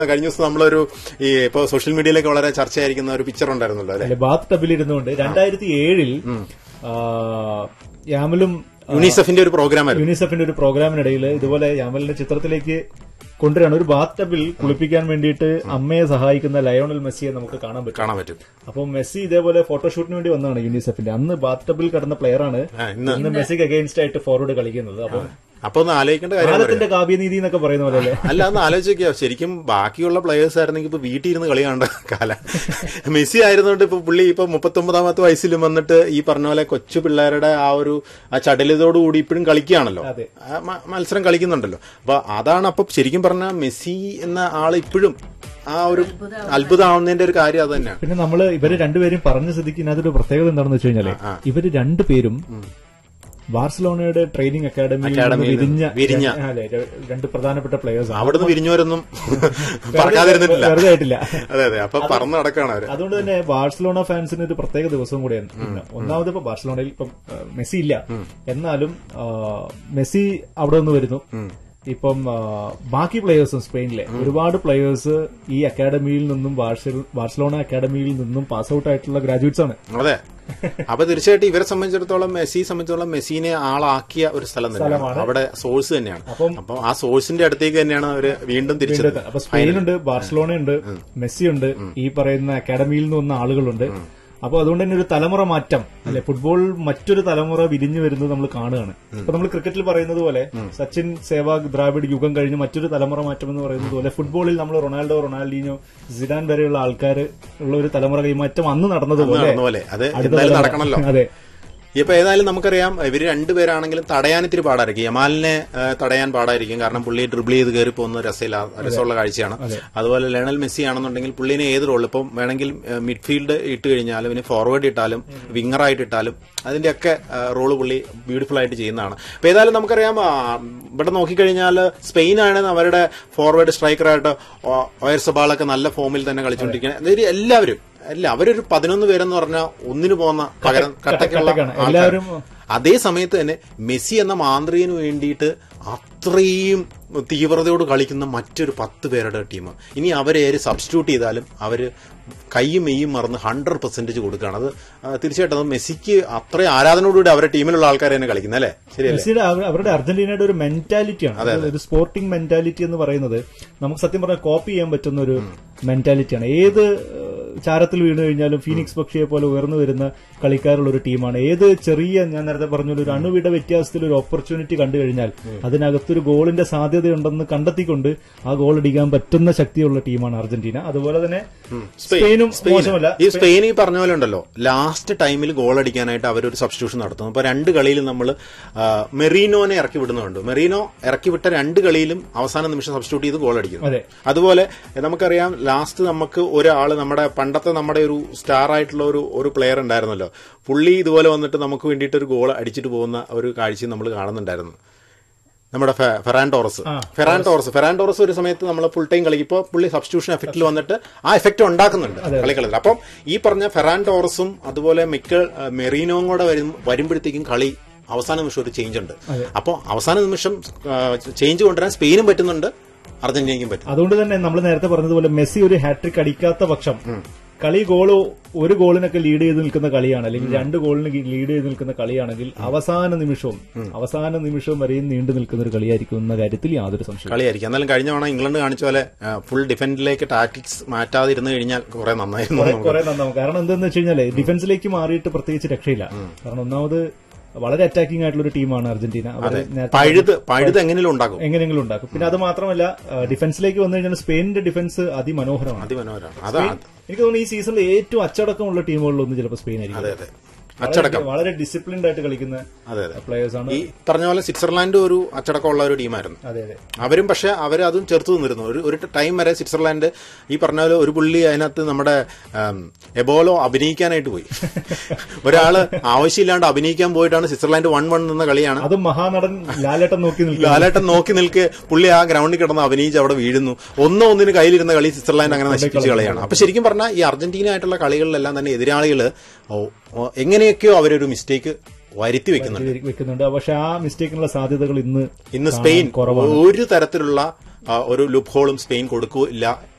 കഴിഞ്ഞ ദിവസം നമ്മളൊരു ഈ ഇപ്പൊ സോഷ്യൽ മീഡിയയിലൊക്കെ വളരെ ചർച്ചയായിരിക്കുന്ന ഒരു പിക്ചർ ഉണ്ടായിരുന്നല്ലോ അല്ലെ അല്ലെ ബാത്ത് ടബിൽ ഇരുന്നുകൊണ്ട് രണ്ടായിരത്തി ഏഴിൽ യാമലും ആ, യുനിസെഫിന്റെ ഒരു പ്രോഗ്രാം ആയിരുന്നു യൂണിസെഫിന്റെ ഒരു പ്രോഗ്രാമിനിടയിൽ ഇതുപോലെ യാമലിന്റെ ചിത്രത്തിലേക്ക് കൊണ്ടുവരാണ് ഒരു ബാത്ത് ടബിൽ കുളിപ്പിക്കാൻ വേണ്ടിയിട്ട് അമ്മയെ സഹായിക്കുന്ന ലയോണൽ മെസ്സിയെ നമുക്ക് കാണാൻ പറ്റും കാണാൻ പറ്റും അപ്പം മെസ്സി ഇതേപോലെ ഫോട്ടോഷൂട്ടിന് വേണ്ടി വന്നതാണ് യൂണിസെഫിന്റെ അന്ന് ബാത്ത് ടബിൽ കടന്ന പ്ലെയർ ആണ് ആ, ഇന്ന് ഇന്ന് മെസ്സിക്ക് അഗൈൻസ്റ്റ് ആയിട്ട് ഫോർവേഡ് കളിക്കുന്നത് അപ്പം അപ്പൊ ഒന്ന് ആലോചിക്കേണ്ട കാര്യം കാലത്തിന്റെ കാവ്യനീതി എന്നൊക്കെ പറയുന്ന പോലെ അല്ലേ അല്ല ഒന്ന് ആലോചിക്കുക ശരിക്കും ബാക്കിയുള്ള പ്ലേയേഴ്സ് ആയിരുന്നെങ്കിൽ ഇപ്പൊ വീട്ടിൽ ഇരുന്ന് കളി കാണേണ്ട കാലം മെസ്സി ആയിരുന്നുകൊണ്ട് ഇപ്പൊ പുള്ളി ഇപ്പൊ മുപ്പത്തൊമ്പതാമത്തെ വയസ്സിലും വന്നിട്ട് ഈ പറഞ്ഞ പോലെ കൊച്ചു പിള്ളേരുടെ ആ ഒരു ആ ചടലതോടുകൂടി ഇപ്പോഴും കളിക്കുകയാണല്ലോ അതെ. ആ മ- മത്സരം കളിക്കുന്നുണ്ടല്ലോ അപ്പൊ അതാണ് അപ്പൊ ശരിക്കും പറഞ്ഞ മെസ്സി എന്ന ആൾ ഇപ്പോഴും ആ ഒരു അത്ഭുതമാവുന്നതിന്റെ ഒരു കാര്യം അത് തന്നെയാണ് പിന്നെ നമ്മള് ഇവര് രണ്ടുപേരും പറഞ്ഞ സ്ഥിതിക്ക് ഇതിനകത്തൊരു പ്രത്യേകത എന്താണെന്ന് വെച്ച് കഴിഞ്ഞാല് ഇവര് രണ്ടുപേരും ബാർസലോണയുടെ ട്രെയിനിങ് അക്കാദമിയിൽ നിന്ന് അക്കാദമിയിൽ നിന്ന് വിരിഞ്ഞ വിരിഞ്ഞ. ആ, അല്ലെ, ര- രണ്ട് പ്രധാനപ്പെട്ട പ്ലേയേഴ്സ് അവിടുന്ന് വിരിഞ്ഞവരൊന്നും പറക്കാതിരുന്നിട്ടില്ല വെറുതെ ആയിട്ടില്ല അതെ അതെ അപ്പൊ പറന്ന് നടക്കാണ് അവര് അതുകൊണ്ട് തന്നെ ബാഴ്സലോണ ഫാൻസിന് ഒരു പ്രത്യേക ദിവസം കൂടിയാണ് ഇന്ന്. ഒന്നാമത് ഇപ്പൊ ബാഴ്സലോണയിൽ ഇപ്പം ആ, മെസ്സി ഇല്ല എന്നാലും ആ, മെസ്സി അവിടെ നിന്ന് വരുന്നു ഇപ്പം ആ, ബാക്കി പ്ലേയേഴ്സും സ്പെയിനിലെ ഒരുപാട് പ്ലേയേഴ്സ് ഈ അക്കാഡമിയിൽ നിന്നും ബാഴ്സൽ- ബാഴ്സലോണ അക്കാഡമിയിൽ നിന്നും പാസ് ഔട്ട് ആയിട്ടുള്ള ഗ്രാജുവേറ്റ്സ് ആണ് അതെ അപ്പൊ തീർച്ചയായിട്ടും ഇവരെ സംബന്ധിച്ചിടത്തോളം മെസ്സിയെ സംബന്ധിച്ചിടത്തോളം മെസ്സിനെ ആളാക്കിയ ഒരു സ്ഥലം തന്നെയാണ് അവിടെ സോഴ്സ് തന്നെയാണ് അപ്പം- അപ്പൊ ആ സോഴ്സിന്റെ അടുത്തേക്ക് തന്നെയാണ് അവര് വീണ്ടും തിരിച്ചത് അപ്പൊ സ്പെയിനുണ്ട് ബാർസലോണ ഉണ്ട് മെസ്സി ഉണ്ട് ഈ പറയുന്ന അക്കാഡമിയിൽ നിന്ന് വന്ന ആളുകളുണ്ട് അപ്പൊ അതുകൊണ്ട് തന്നെ ഒരു തലമുറ മാറ്റം അല്ലെ ഫുട്ബോൾ മറ്റൊരു തലമുറ വിരിഞ്ഞു വരുന്നത് നമ്മൾ കാണുകയാണ് ഇപ്പൊ നമ്മൾ ക്രിക്കറ്റിൽ പറയുന്നത് പോലെ സച്ചിൻ സേവാഗ് ദ്രാവിഡ് യുഗം കഴിഞ്ഞ് മറ്റൊരു തലമുറ മാറ്റം എന്ന് പറയുന്നത് പോലെ ഫുട്ബോളിൽ നമ്മൾ റൊണാൾഡോ റൊണാൾഡീനോ സിഡാൻ വരെയുള്ള ആൾക്കാർ ഉള്ള ഒരു തലമുറ കൈമാറ്റം അന്ന് നടന്നതുപോലെ നടന്ന പോലെ അത് അടുത്ത എന്തായാലും തലമുറ. നടക്കണല്ലോ അതെ ഇപ്പൊ ഏതായാലും നമുക്കറിയാം ഇവര് രണ്ടുപേരാണെങ്കിലും തടയാൻ ഇത്തിരി പാടായിരിക്കും യമാലിനെ ആ, തടയാൻ പാടായിരിക്കും കാരണം പുള്ളി ഡ്രിബിൾ ചെയ്ത് കയറി പോകുന്ന രസമില്ല രസമുള്ള കാഴ്ചയാണ് അതുപോലെ ലേണൽ മെസ്സി ആണെന്നുണ്ടെങ്കിൽ പുള്ളിനെ ഏത് റോൾ ഇപ്പം വേണമെങ്കിൽ മിഡ്ഫീൽഡ് ഇട്ട് കഴിഞ്ഞാലും ഇനി ഫോർവേഡ് ഇട്ടാലും വിങ്ങറായിട്ട് ഇട്ടാലും അതിന്റെയൊക്കെ റോള് പുള്ളി ബ്യൂട്ടിഫുൾ ആയിട്ട് ചെയ്യുന്നതാണ് അപ്പൊ ഏതായാലും നമുക്കറിയാം ആ, ഇവിടെ നോക്കിക്കഴിഞ്ഞാൽ സ്പെയിനാണ് അവരുടെ ഫോർവേഡ് സ്ട്രൈക്കറായിട്ട് ഒയർ സബാളൊക്കെ നല്ല ഫോമിൽ തന്നെ കളിച്ചുകൊണ്ടിരിക്കുന്നത് ഇവര് എല്ലാവരും അല്ല അവരൊരു പതിനൊന്ന് പേരെന്ന് പറഞ്ഞാൽ ഒന്നിനു പോകുന്ന പകരം കട്ടക്കുള്ള കട്ടക്കാണ്. ആൾക്കാർ. എല്ലാവരും അതേ സമയത്ത് തന്നെ മെസ്സി എന്ന മാന്ത്രികന് വേണ്ടിയിട്ട് അത്രയും തീവ്രതയോട് കളിക്കുന്ന മറ്റൊരു പത്ത് പേരുടെ ടീം ഇനി അവരെ ആര് സബ്സ്റ്റിറ്റ്യൂട്ട് ചെയ്താലും അവര് കൈയും മെയ്യും മറന്ന് ഹൺഡ്രഡ് പെർസെന്റേജ് കൊടുക്കുകയാണ് അത് ആ, തീർച്ചയായിട്ടും അത് മെസ്സിക്ക് അത്രയും ആരാധനയോടുകൂടി അവരുടെ ടീമിലുള്ള ആൾക്കാർ തന്നെ കളിക്കുന്നത് അല്ലേ ശരിയല്ലേ മെസ്സിയുടെ അവ- അവരുടെ അർജന്റീനയുടെ ഒരു മെന്റാലിറ്റിയാണ് ഒരു സ്പോർട്ടിംഗ് മെന്റാലിറ്റി എന്ന് പറയുന്നത് നമുക്ക് സത്യം പറഞ്ഞാൽ കോപ്പി ചെയ്യാൻ പറ്റുന്ന ഒരു മെന്റാലിറ്റിയാണ് ഏത് ഏഹ്, ചാരത്തിൽ വീണു കഴിഞ്ഞാലും ഫീനിക്സ് പക്ഷിയെ പോലെ ഉയർന്നു വരുന്ന കളിക്കാരുള്ള ഒരു ടീമാണ് ഏത് ചെറിയ ഞാൻ നേരത്തെ പറഞ്ഞ ഒരു അണുവിട വ്യത്യാസത്തിൽ ഒരു ഓപ്പർച്യൂണിറ്റി കണ്ടു കഴിഞ്ഞാൽ അതിനകത്തൊരു ഗോളിന്റെ സാധ്യതയുണ്ടെന്ന് കണ്ടെത്തിക്കൊണ്ട് ആ ഗോൾ അടിക്കാൻ പറ്റുന്ന ശക്തിയുള്ള ടീമാണ് അർജന്റീന അതുപോലെ തന്നെ സ്പെയിനും മോശമല്ല ഈ സ്പെയിൻ ഈ പറഞ്ഞ പോലെ ഉണ്ടല്ലോ ലാസ്റ്റ് ടൈമിൽ ഗോൾ അടിക്കാനായിട്ട് അവരൊരു സബ്സ്റ്റിറ്റ്യൂഷൻ നടത്തുന്നു അപ്പൊ രണ്ട് കളിയിൽ നമ്മൾ മെറീനോനെ ഇറക്കി വിടുന്നുണ്ട് മെറീനോ ഇറക്കി വിട്ട രണ്ട് കളിയിലും അവസാന നിമിഷം സബ്സ്റ്റിറ്റ്യൂട്ട് ചെയ്ത് ഗോൾ അടിക്കുന്നു അതെ അതുപോലെ നമുക്കറിയാം ലാസ്റ്റ് നമുക്ക് ഒരാൾ നമ്മുടെ പണ്ടത്തെ നമ്മുടെ ഒരു സ്റ്റാർ ആയിട്ടുള്ള ഒരു ഒരു പ്ലെയർ ഉണ്ടായിരുന്നല്ലോ പുള്ളി ഇതുപോലെ വന്നിട്ട് നമുക്ക് വേണ്ടിയിട്ട് ഒരു ഗോൾ അടിച്ചിട്ട് പോകുന്ന ഒരു കാഴ്ചയും നമ്മൾ കാണുന്നുണ്ടായിരുന്നു നമ്മുടെ ഫെ- Ferran Torres Ferran Torres Ferran Torres ഒരു സമയത്ത് നമ്മൾ ഫുൾ ടൈം കളിക്കുമ്പോൾ പുള്ളി സബ്സ്റ്റിറ്റ്യൂഷൻ എഫക്റ്റിൽ വന്നിട്ട് ആ എഫക്റ്റ് ഉണ്ടാക്കുന്നുണ്ട് കളികളിൽ അപ്പം ഈ പറഞ്ഞ ഫെറാൻ ടോറസും അതുപോലെ മിക്കൽ മെറീനോയും കൂടെ വരും വരുമ്പോഴത്തേക്കും കളി അവസാന നിമിഷം ഒരു ചേഞ്ച് ഉണ്ട് അപ്പോൾ അവസാന നിമിഷം ചേഞ്ച് കൊണ്ടുവരാൻ സ്പെയിനും പറ്റുന്നുണ്ട് അർജന്റീനയ്ക്കും പറ്റും അതുകൊണ്ട് തന്നെ നമ്മൾ നേരത്തെ പറഞ്ഞതുപോലെ മെസ്സി ഒരു ഹാട്രിക് അടിക്കാത്ത പക്ഷം കളി ഗോള് ഒരു ഗോളിനൊക്കെ ലീഡ് ചെയ്ത് നിൽക്കുന്ന കളിയാണ് അല്ലെങ്കിൽ രണ്ട് ഗോളിന് ലീഡ് ചെയ്ത് നിൽക്കുന്ന കളിയാണെങ്കിൽ അവസാന നിമിഷവും അവസാന നിമിഷവും വരെയും നീണ്ടു നിൽക്കുന്ന ഒരു കളിയായിരിക്കും എന്ന കാര്യത്തിൽ യാതൊരു സംശയവും കളിയായിരിക്കും എന്നാലും കഴിഞ്ഞ തവണ ഇംഗ്ലണ്ട് കാണിച്ച പോലെ ഫുൾ ഡിഫൻഡിലേക്ക് ടാക്ടിക്സ് മാറ്റാതിരുന്നു കഴിഞ്ഞാൽ കുറെ നന്നായിരുന്നു നമുക്ക്. കുറെ നന്നാവും കാരണം എന്താന്ന് വെച്ച് കഴിഞ്ഞാല് ഡിഫൻസിലേക്ക് മാറിയിട്ട് പ്രത്യേകിച്ച് രക്ഷയില്ല കാരണം ഒന്നാമത് വളരെ അറ്റാക്കിംഗ് ആയിട്ടുള്ള ഒരു ടീമാണ് അർജന്റീന അവർ നേരത്തെ പഴുത് പഴുത് എങ്ങനെയും ഉണ്ടാക്കും എങ്ങനെയെങ്കിലും ഉണ്ടാക്കും പിന്നെ അത് മാത്രമല്ല ആ, ഡിഫൻസിലേക്ക് വന്നു കഴിഞ്ഞാൽ സ്പെയിനിന്റെ ഡിഫൻസ് അതിമനോഹരമാണ് അതിമനോഹരമാണ് അതാണ് എനിക്ക് തോന്നുന്നു ഈ സീസണിൽ ഏറ്റവും അച്ചടക്കമുള്ള ടീമുകളിലൊന്നും ചിലപ്പോൾ സ്പെയിൻ ആയിരിക്കും അതെ അതെ അച്ചടക്കം വളരെ ഡിസിപ്ലിൻഡ് ആയിട്ട് കളിക്കുന്ന അതെ അതെ പ്ലേയേഴ്സ് ആണ് ഈ പറഞ്ഞ പോലെ സ്വിറ്റ്സർലാൻഡ് ഒരു അച്ചടക്കമുള്ള ഒരു ടീമായിരുന്നു അതെ അതെ അവരും പക്ഷെ അവർ അതും ചെറുത്തു നിന്നിരുന്നു ഒരു ഒരു ടൈം വരെ സ്വിറ്റ്സർലാൻഡ് ഈ പറഞ്ഞ പോലെ ഒരു പുള്ളി അതിനകത്ത് നമ്മുടെ ആം, എബോലോ അഭിനയിക്കാനായിട്ട് പോയി ഒരാള് ആവശ്യമില്ലാണ്ട് അഭിനയിക്കാൻ പോയിട്ടാണ് സ്വിറ്റ്സർലാൻഡ് വൺ വൺ നിന്ന കളിയാണ് അതും മഹാനടൻ ലാലേട്ടൻ നോക്കി നിൽക്കുക ലാലേട്ടൻ നോക്കി നിൽക്കെ പുള്ളി ആ ഗ്രൗണ്ടിൽ കിടന്ന് അഭിനയിച്ച് അവിടെ വീഴുന്നു ഒന്നോ ഒന്നിന് കയ്യിലിരുന്ന കളി സ്വിറ്റ്സർലാൻഡ് അങ്ങനെ നശിപ്പിച്ച് കളയാണ് അപ്പൊ ശരിക്കും പറഞ്ഞാൽ ഈ അർജന്റീന ആയിട്ടുള്ള കളികളിലെല്ലാം തന്നെ എതിരാളികൾ എങ്ങനെയൊക്കെയോ അവരൊരു മിസ്റ്റേക്ക് വരുത്തി വെക്കുന്നുണ്ട് വെക്കുന്നുണ്ട് പക്ഷെ ആ മിസ്റ്റേക്കിനുള്ള സാധ്യതകൾ ഇന്ന് ഇന്ന് സ്പെയിൻ കുറവാണ് ഒരു തരത്തിലുള്ള ആ, ഒരു ലുപ്പ് ഹോളും സ്പെയിൻ കൊടുക്കില്ല